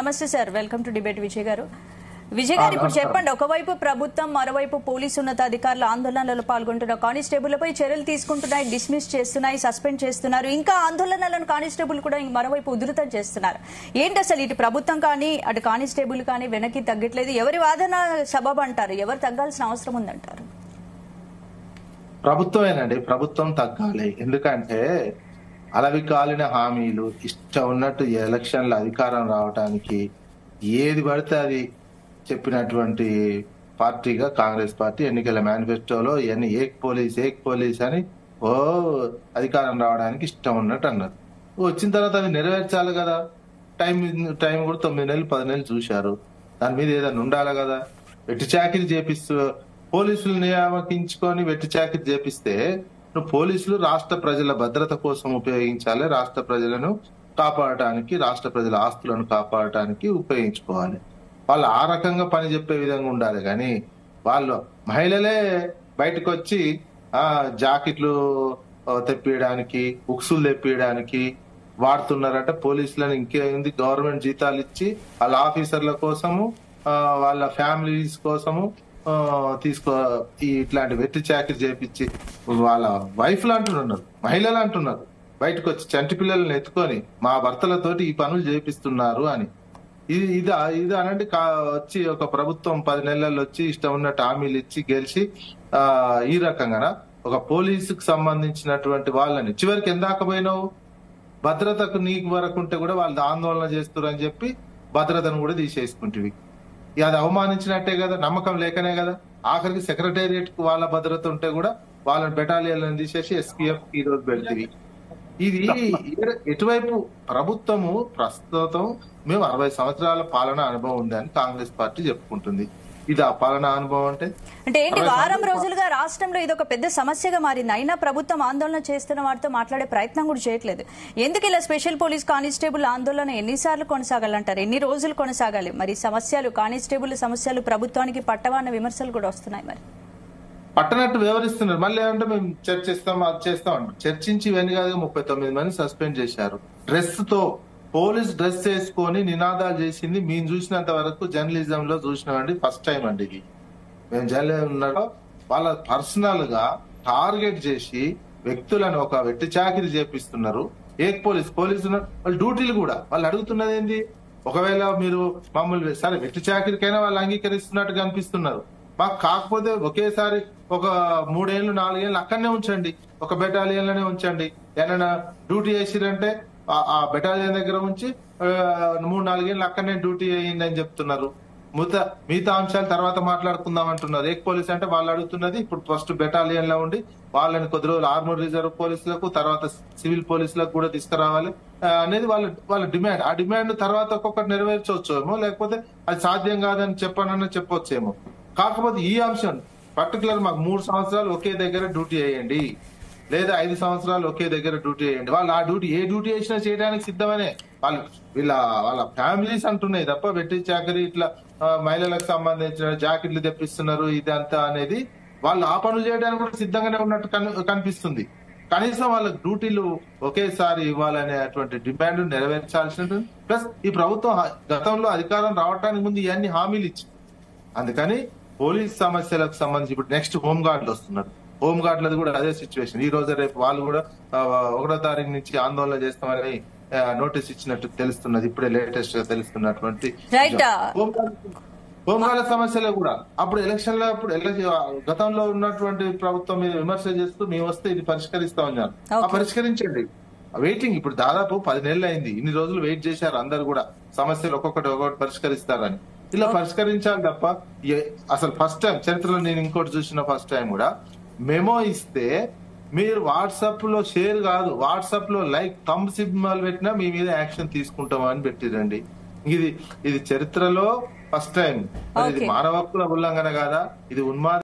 నమస్తే sir welcome to debate Vijay garu Vijay గారు ఇప్పుడు చెప్పండి ఒకవైపు ప్రభుత్వం మరోవైపు పోలీసు ఉన్నతాధికారులు ఆందోళనలలో పాల్గొంటున్న కానిస్టేబుల్లపై చర్యలు తీసుకుంటున్నాయి డిస్మిస్ చేస్తున్నాయి సస్పెండ్ చేస్తున్నారు ఇంకా ఆందోళనలను కానిస్టేబుల్ కూడా మరోవైపు ఉధృతం చేస్తున్నారు ఏంటి అసలు ఇటు ప్రభుత్వం కానీ అటు కానిస్టేబుల్ కానీ వెనక్కి తగ్గట్లేదు ఎవరి వాదన సబబ్ అంటారు ఎవరు తగ్గాల్సిన అవసరం ఉందంటారు ప్రభుత్వమేనండి ప్రభుత్వం తగ్గాలి ఎందుకంటే అలవి కాలిన హామీలు ఇష్టం ఉన్నట్టు ఈ ఎలక్షన్ల అధికారం రావడానికి ఏది పడితే అది చెప్పినటువంటి పార్టీగా కాంగ్రెస్ పార్టీ ఎన్నికల మేనిఫెస్టోలో ఇవన్నీ ఏక్ పోలీస్ ఏక్ పోలీస్ అని ఓ అధికారం రావడానికి ఇష్టం ఉన్నట్టు అన్నారు వచ్చిన తర్వాత అవి నెరవేర్చాలి కదా టైం టైం కూడా తొమ్మిది నెలలు పది నెలలు చూశారు దాని మీద ఏదైనా ఉండాలి కదా వెట్టి చాకిరి చేపిస్తూ పోలీసులు నియామకించుకొని వెట్టి చాకిరి చేపిస్తే నువ్వు పోలీసులు రాష్ట్ర ప్రజల భద్రత కోసం ఉపయోగించాలి రాష్ట్ర ప్రజలను కాపాడటానికి రాష్ట్ర ప్రజల ఆస్తులను కాపాడటానికి ఉపయోగించుకోవాలి వాళ్ళు ఆ రకంగా పని చెప్పే విధంగా ఉండాలి కానీ వాళ్ళు మహిళలే బయటకు వచ్చి ఆ జాకెట్లు ఆ, తెప్పియడానికి ఉక్సులు తెప్పియడానికి వాడుతున్నారంటే పోలీసులను ఇంకేముంది గవర్నమెంట్ జీతాలు ఇచ్చి వాళ్ళ ఆఫీసర్ల కోసము ఆ, వాళ్ళ ఫ్యామిలీస్ కోసము ఆ, తీసుకో ఈ ఇట్లాంటి వెట్టి చాకరీ చేపించి వాళ్ళ వైఫ్లు అంటున్నారు మహిళలు అంటున్నారు బయటకు వచ్చి చంటి పిల్లల్ని ఎత్తుకొని మా భర్తలతోటి ఈ పనులు చేపిస్తున్నారు అని ఇది ఇది ఇది అనండి కా- వచ్చి ఒక ప్రభుత్వం పది నెలల్లో వచ్చి ఇష్టం ఉన్నట్టు హామీలు ఇచ్చి గెలిచి ఆ ఈ రకంగా ఒక పోలీసుకు సంబంధించినటువంటి వాళ్ళని చివరికి ఎందాక పోయినావు భద్రతకు నీకు వరకు ఉంటే కూడా వాళ్ళు ఆందోళన చేస్తారు అని చెప్పి భద్రతను కూడా తీసేసుకుంటివి ఇక అది అవమానించినట్టే కదా నమ్మకం లేకనే కదా ఆఖరికి సెక్రటేరియట్ కు వాళ్ళ భద్రత ఉంటే కూడా వాళ్ళని బెటాలియన్లను తీసేసి ఎస్పీఎఫ్ ఈ రోజు పెడితే ఇది ఏ- ఎటువైపు ప్రభుత్వము ప్రస్తుతం మేము అరవై సంవత్సరాల పాలన అనుభవం ఉంది అని కాంగ్రెస్ పార్టీ చెప్పుకుంటుంది ఇది ఆ పాలన అనుభవం అంటే అంటే ఏంటి అరవై వారం సంవత్సరాలు- రోజులుగా రాష్ట్రంలో ఇది ఒక పెద్ద సమస్యగా మారింది అయినా ప్రభుత్వం ఆందోళన చేస్తున్న వారితో మాట్లాడే ప్రయత్నం కూడా చేయట్లేదు ఎందుకు ఇలా స్పెషల్ పోలీస్ కానిస్టేబుల్ ఆందోళన ఎన్నిసార్లు కొనసాగాలంటారు ఎన్ని రోజులు కొనసాగాలి మరి సమస్యలు కానిస్టేబుల్ సమస్యలు ప్రభుత్వానికి పట్టవా అన్న విమర్శలు కూడా వస్తున్నాయి మరి పట్టనట్టు వివరిస్తున్నారు మళ్ళీ ఏమంటే మేము చర్చిస్తాం అది చేస్తాం అంటారు చర్చించి ఇవన్నీ కాదు ముప్పై తొమ్మిది మంది సస్పెండ్ చేశారు డ్రెస్ తో పోలీస్ డ్రెస్ వేసుకొని నినాదాలు చేసింది మేము చూసినంత వరకు జర్నలిజం లో చూసినామండి ఫస్ట్ టైం అండి ఇది మేము జర్నలిజం ఉన్నాడో వాళ్ళ పర్సనల్ గా టార్గెట్ చేసి వ్యక్తులను ఒక వెట్టి చాకిరి చేపిస్తున్నారు ఏక్ పోలీస్ పోలీసు ఉన్న- వాళ్ళ డ్యూటీలు కూడా వాళ్ళు అడుగుతున్నది ఏంది ఒకవేళ మీరు మమ్మల్ని సరే వెట్టి చాకిరికైనా వాళ్ళు అంగీకరిస్తున్నట్టు కనిపిస్తున్నారు మాకు కాకపోతే ఒకేసారి ఒక మూడేళ్లు నాలుగేళ్లు అక్కడనే ఉంచండి ఒక బెటాలియన్ లోనే ఉంచండి ఏమైనా డ్యూటీ చేసిరంటే ఆ- ఆ బెటాలియన్ దగ్గర ఉంచి ఆ, మూడు నాలుగేళ్లు అక్కడనే డ్యూటీ అయ్యింది అని చెప్తున్నారు మిగతా మిగతా అంశాలు తర్వాత మాట్లాడుకుందాం అంటున్నారు ఏక్ పోలీస్ అంటే వాళ్ళు అడుగుతున్నది ఇప్పుడు ఫస్ట్ బెటాలియన్ లో ఉండి వాళ్ళని కొద్ది రోజులు ఆర్మర్ రిజర్వ్ పోలీసులకు తర్వాత సివిల్ పోలీసులకు కూడా తీసుకురావాలి ఆ, అనేది వాళ్ళ వాళ్ళ డిమాండ్ ఆ డిమాండ్ తర్వాత ఒక్కొక్కటి నెరవేర్చవచ్చేమో లేకపోతే అది సాధ్యం కాదని చెప్పనని చెప్పొచ్చేమో కాకపోతే ఈ అంశం పర్టికులర్ మాకు మూడు సంవత్సరాలు ఒకే దగ్గర డ్యూటీ చేయండి లేదా ఐదు సంవత్సరాలు ఒకే దగ్గర డ్యూటీ చేయండి వాళ్ళు ఆ డ్యూటీ ఏ డ్యూటీ చేసినా చేయడానికి సిద్ధమనే వాళ్ళు వీళ్ళ వాళ్ళ ఫ్యామిలీస్ అంటున్నాయి తప్ప వెట్టి చాకరీ ఇట్లా ఆ, మహిళలకు సంబంధించిన జాకెట్లు తెప్పిస్తున్నారు ఇదంతా అనేది వాళ్ళు ఆ పనులు చేయడానికి కూడా సిద్ధంగానే ఉన్నట్టు కని- కనిపిస్తుంది కనీసం వాళ్ళకి డ్యూటీలు ఒకేసారి ఇవ్వాలనేటువంటి డిమాండ్ నెరవేర్చాల్సిన ప్లస్ ఈ ప్రభుత్వం హ- గతంలో అధికారం రావడానికి ముందు ఇవన్నీ హామీలు ఇచ్చింది అందుకని పోలీస్ సమస్యలకు సంబంధించి ఇప్పుడు నెక్స్ట్ హోమ్ గార్డులు వస్తున్నారు హోమ్ గార్డులది కూడా అదే సిచ్యువేషన్ ఈ రోజు రేపు వాళ్ళు కూడా ఆ, ఒకటో తారీఖు నుంచి ఆందోళన చేస్తామని ఆ, నోటీస్ ఇచ్చినట్టు తెలుస్తున్నది ఇప్పుడే లేటెస్ట్ గా తెలుస్తున్నటువంటి Right. హోమ్ గార్డు- హోమ్ గార్డుల సమస్యలు కూడా అప్పుడు ఎలక్షన్ లో అప్పుడు ఎలక్షన్ గతంలో ఉన్నటువంటి ప్రభుత్వం మీద విమర్శ చేస్తూ మేము వస్తే ఇది పరిష్కరిస్తామన్నారు ఆ Okay. పరిష్కరించండి వెయిటింగ్ ఇప్పుడు దాదాపు పది నెలలు అయింది ఇన్ని రోజులు వెయిట్ చేశారు అందరు కూడా సమస్యలు ఒక్కొక్కటి ఒక్కొక్కటి పరిష్కరిస్తారని ఇలా పరిష్కరించాలి తప్ప ఏ- అసలు ఫస్ట్ టైం చరిత్రలో నేను ఇంకోటి చూసిన ఫస్ట్ టైం కూడా మెమో ఇస్తే మీరు వాట్సాప్ లో షేర్ కాదు వాట్సాప్ లో లైక్ థంబ్ సింబల్ పెట్టినా మీ మీద యాక్షన్ తీసుకుంటాం అని పెట్టిరండి ఇది ఇది చరిత్రలో ఫస్ట్ టైం మరి ఇది Okay. మానవ హక్కుల ఉల్లంఘన కాదా ఇది ఉన్మాద